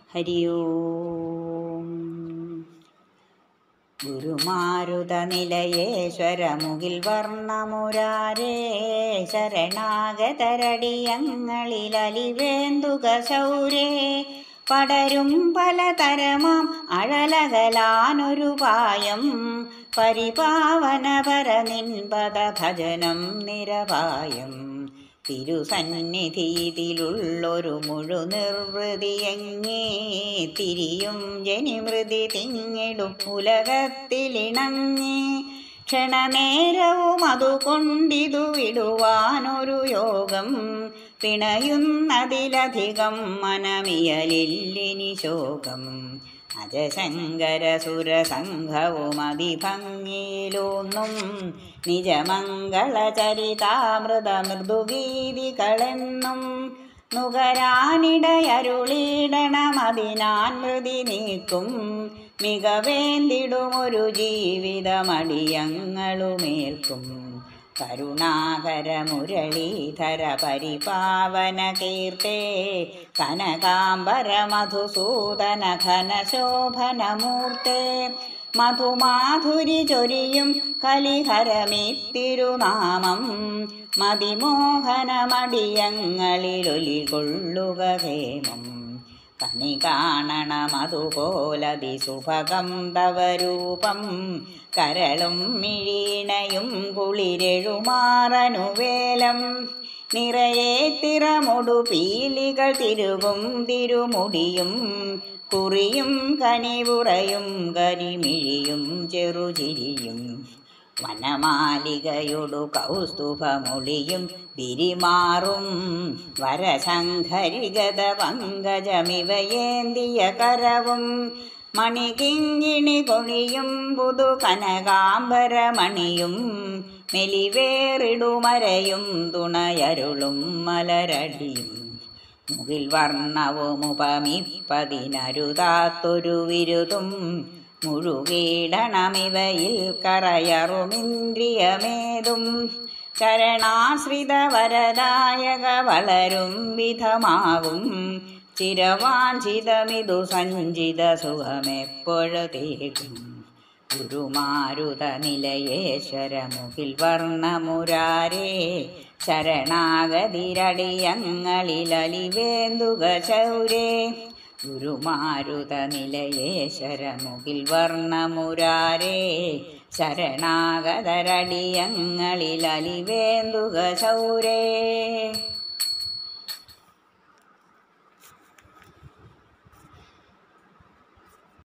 ഹരി ഓം ഗുരുമാരുത നിലയേശ്വര മുകിൽ വർണ്ണമുരാരേ ശരണാഗതരടിയങ്ങളിൽ അലിവേന്തുക ശൗരേ പടരും പലതരമാം അഴലകലാനൊരു പായം പരിപാവന പരനിൻപദ ഭജനം നിരപായം തിരുസന്നിധിയിലുള്ളൊരു മുഴു നിർവൃതിയെങ്ങേ തിരിയും ജനിമൃതി തിങ്ങിടും ഉലകത്തിലിണങ്ങി ക്ഷണനേരവും അതുകൊണ്ടിതു വിടുവാനൊരു യോഗം പിണയുന്നതിലധികം മനമിയലില്ലിനി ശോകം അജശങ്കരസുരസംഘവും അതിഭംഗിയിലൂന്നും നിജമംഗളചരിതാമൃത മൃദുഗീതികളെന്നും നുകരാനിടയരുളിടണമതിനാൻ മൃതി നീക്കും മികവേന്തിടുമൊരു ജീവിതമടിയങ്ങളുമേൽക്കും കരുണാകര മുരളീധര പരിപാവന കീർത്തേ കനകാംബര മധുസൂദന ഘനശോഭനമൂർത്തേ മധുമാധുരി ചൊരിയും കലിഹരമിത്തിരുനാമം മതിമോഹനമടിയങ്ങളിലൊലികൊള്ളുക ഹേമം കണി കാണണമതുപോലതി സുഭകം തവ രൂപം കരളും മിഴീണയും കുളിരെഴുമാറനുവേലം നിറയെ തിറമുടു പീലികൾ തിരുകും തിരുമുടിയും കുറിയും കനിവുറയും കരിമിഴിയും ചെറുചിരിയും വനമാലികയൊടു കൗസ്തുഭമൊളിയും വിരിമാറും വരശങ്കരിഗത പങ്കജമിവയേന്തിയ കരവും മണികിങ്ങിണി കൊണിയും പുതു കനകാംബരമണിയും മെലിവേറിടുമരയും തുണയരുളും മലരടിയും മുകിൽ വർണ്ണവുമുപമിപ്പതിനരുതാത്തൊരു വിരുതും മുഴുകീടണമിവയിൽ കറയറുമിന്ദ്രിയമേതും ചരണാശ്രിത വരദായക വളരും വിധമാവും ചിരവാഞ്ചിതമിതു സഞ്ചിത സുഖമെപ്പോഴത്തേക്കും ഗുരുമാരുത നിലയേശ്വര മുകിൽ വർണ്ണമുരാരേ ശരണാഗതിരടിയങ്ങളിലലിവേന്തുക ശൗരേ ഗുരുമാരുത നിലയേശ്വര മുകിൽ വർണ്ണമുരാരേ ശരണാഗതരടിയങ്ങളിലലിവേന്തുക ശൗരേ